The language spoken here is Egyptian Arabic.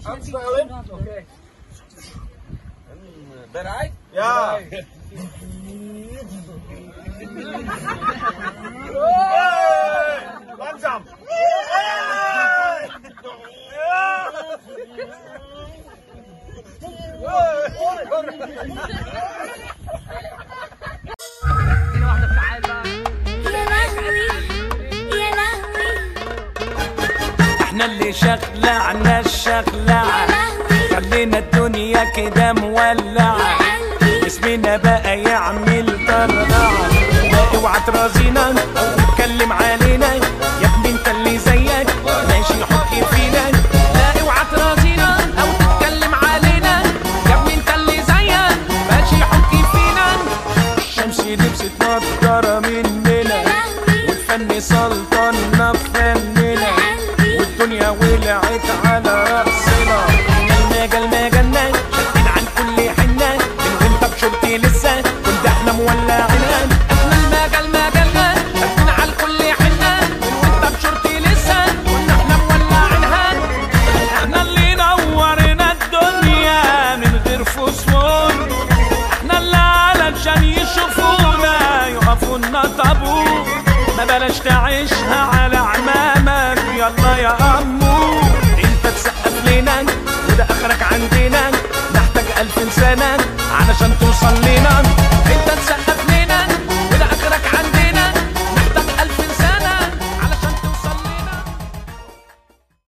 Aanschuilen? Oké. Bereid? Ja. Hey, Langzaam. Hey. يا لهوي يا لهوي احنا اللي شغلعنا الشغلعة لهوي. خلينا الدنيا كده مولعة قلبي. اسمنا بقى يعمل طرقعة لا اوعى ترازينا او تتكلم علينا يا ابني انت اللي زيك ماشي حكي فينا لا اوعى ترازينا او تتكلم علينا يا ابني انت اللي زيك ماشي حكي فينا الشمس لبست نضارة مننا والفن سلطنا في فننا والدنيا ولعت على رأسنا احنا المجال مجالنا شادين عن كل حنة من وانت بشرطي لسه كنت احنا مولعين احنا المجال مجالنا شادين عن كل حنة من وانت بشرطي لسه كنا احنا مولعينها احنا اللي نورنا الدنيا من غير فوسفور احنا اللي علشان يشوفونا يقفوا لنا طابور ما بلاش تعيشها على عمامك يلا يا امو انت تسقف لنا وده اخرك عندنا نحتاج الف سنه علشان توصل لنا